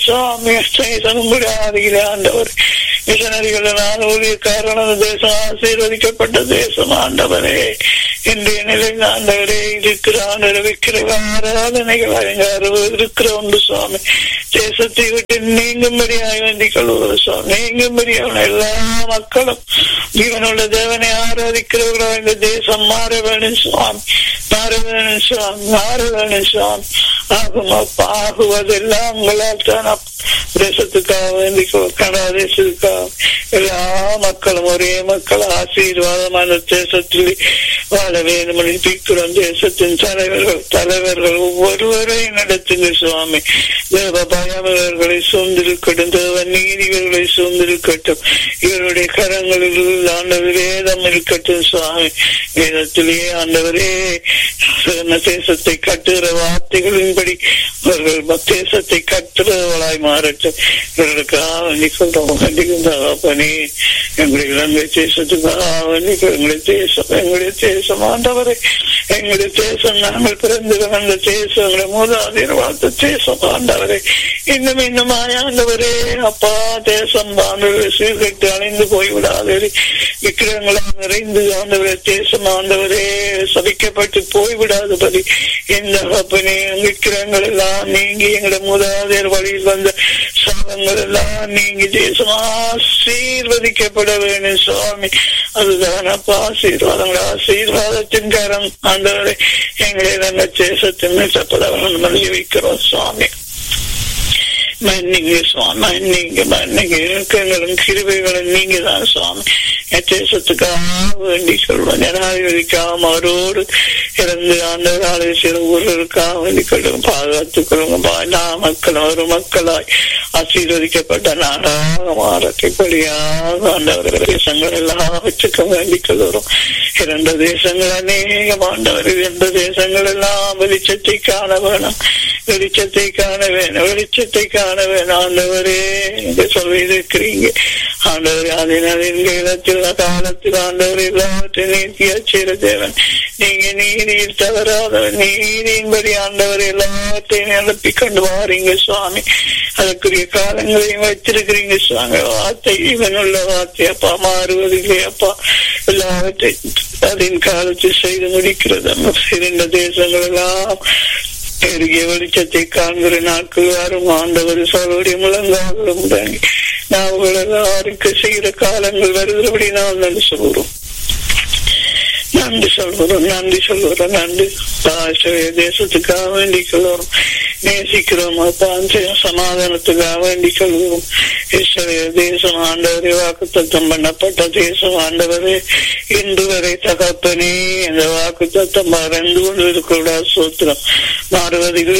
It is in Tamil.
சுவாமி செய்தனும்படியாதிகளே ஆண்டவர் மிஷனரிகளினால் ஊழியக்காரன தேசம் ஆசீர்வதிக்கப்பட்ட தேசம் ஆண்டவரே இன்றைய நிலையில் ஆண்டவரே இருக்கிற ஆண்டவர் விக்கிர ஆராதனைகள் அலங்கார இருக்கிற ஒன்று சுவாமி தேசத்தை விட்டு நீங்கும்படியாய் வேண்டிக் கொள்வது சுவாமி நீங்கும்படியான எல்லா மக்களும் ஜீவனுள்ள தேவனை ஆராதிக்கிறவர்களோ இந்த தேசம் மாற வேணும் சுவாமி மாற வேணும் சுவாமி மாற வேணும் சுவாமி ஆகும் அப்பா ஆகுவதெல்லாம் உங்களால் தான் அப்பா. தேசத்துக்காக வேண்டி கனடா தேசத்துக்காக எல்லா மக்களும் ஒரே மக்கள் ஆசீர்வாதமான தேசத்தில் வாழ வேண்டும் பிக்கிறோம் தேசத்தின் தலைவர்கள் தலைவர்கள் ஒவ்வொருவரையும் நடத்துங்க சுவாமி தேவ பயம் இவர்களை சூழ்ந்திருக்கட்டும் தேவ நீதிகளை சூழ்ந்திருக்கட்டும் இவருடைய கரங்களில் ஆண்டவர் வேதம் இருக்கட்டும் சுவாமி வேதத்திலேயே ஆண்டவரே சொன்ன தேசத்தை கட்டுகிற வார்த்தைகளின்படி அவர்கள் தேசத்தை கட்டுறவர்களாய் மாறட்டும் இவர்களுக்காக வேண்டி சொல்றோம் கண்டிப்பானே எங்களுடைய இலங்கை தேசத்துக்காக வேண்டி எங்களுடைய தேசம் எங்களுடைய தேசம் ஆண்டவரை எங்களுடைய தேசம் நாங்கள் பிறந்து வந்த தேசம் எங்களுடைய மூதாதையர் வாழ்த்த தேசம் ஆண்டவரை இன்னும் இன்னும் ஆண்டவரே அப்பா தேசம் ஆண்டவரை சீர்கட்டு அலைந்து போய்விடாதே விக்கிரங்களால் நிறைந்து ஆண்டவரே தேசம் ஆண்டவரே சபிக்கப்பட்டு போய்விடாதபடி இந்த அப்பனே விக்கிரங்கள் எல்லாம் நீங்கி எங்களுடைய மூதாதையர் வழியில் வந்த சாபங்கள் எல்லாம் நீங்கி தேசம் ஆசீர்வதிக்கப்பட வேண்டும் சுவாமி அதுதான் அப்பா ஆசீர்வாதங்கள் ஆசீர்வாதத்தின் கரம் ஆண்டவரை எங்களை நாங்கள் தேசத்தின் மீட்டப்பட வேண்டும் வைக்கிறோம் சுவாமி மன்னிங்க சுவாமி மன்னிங்க மன்னிங்க இறக்கங்களும் கிருபைகளும் நீங்க தான் சுவாமி என் தேசத்துக்காக வேண்டி சொல்வேன் ஜனாதிபதிக்காக அவரோடு இறந்து ஆண்டவர் ஆலோசனை ஊர்களுக்காக வேண்டிக் கொள்ளுங்க பாதுகாத்துக் கொள்ளுங்க எல்லா மக்களும் ஒரு மக்களாய் ஆசீர்வதிக்கப்பட்ட நாடாக மாறக்கூடியாக ஆண்டவர் தேசங்கள் எல்லாவற்றுக்கும் வேண்டிக் கொள்கிறோம் இரண்டு தேசங்கள் அநேகம் ஆண்டவர் இரண்டு தேசங்கள் எல்லாம் வெளிச்சத்தை காண வேணும் வெளிச்சத்தை காண வேணும் வெளிச்சத்தை காண வேணும் ஆண்டவரே என்று சொல்லியிருக்கிறீங்க ஆண்டவர் அதனால் எங்க இடத்தில் காலத்தில் ஆண்டவர் எல்லாவற்றையும் நீத்தியா செய்கிற தேவன் நீங்க நீதியில் தவறாதவர் நீதியின்படி ஆண்டவர் எல்லாவற்றையும் அனுப்பி கொண்டு வாரீங்க சுவாமி அதற்குரிய காலங்களையும் வச்சிருக்கிறீங்க சுவாமி வார்த்தை இவனுள்ள வார்த்தை அப்பா மாறுவதில்லை அப்பா எல்லாவற்றையும் அதன் காலத்தில் செய்து முடிக்கிறது இரண்டு தேசங்கள் எல்லாம் பெருகிய வெளிச்சத்தை காண்கிற நாட்கள் வரும் ஆண்டவர் சொல்லுடைய முழங்காலும் தாங்கி நாங்கள் எல்லாருக்கு செய்கிற காலங்கள் வருகிறபடி நாம் நன்றி சொல்கிறோம் நன்றி சொல்கிறோம் நன்றி சொல்கிறோம் நன்றி ஆசிரிய தேசத்துக்காக வேண்டிக் கொள்கிறோம் நேசிக்கிறோம் அப்பா சமாதானத்துக்காக வேண்டிக் கொள்கிறோம் இஸ்ரேல் தேசம் ஆண்டவரே வாக்கு தத்தம் பண்ணப்பட்ட தேசம் ஆண்டவரே இன்று வரை தகப்பனே இந்த வாக்கு தத்தம் மறந்து கொண்டு இருக்கிற சூத்திரம் மாறுவதில்லை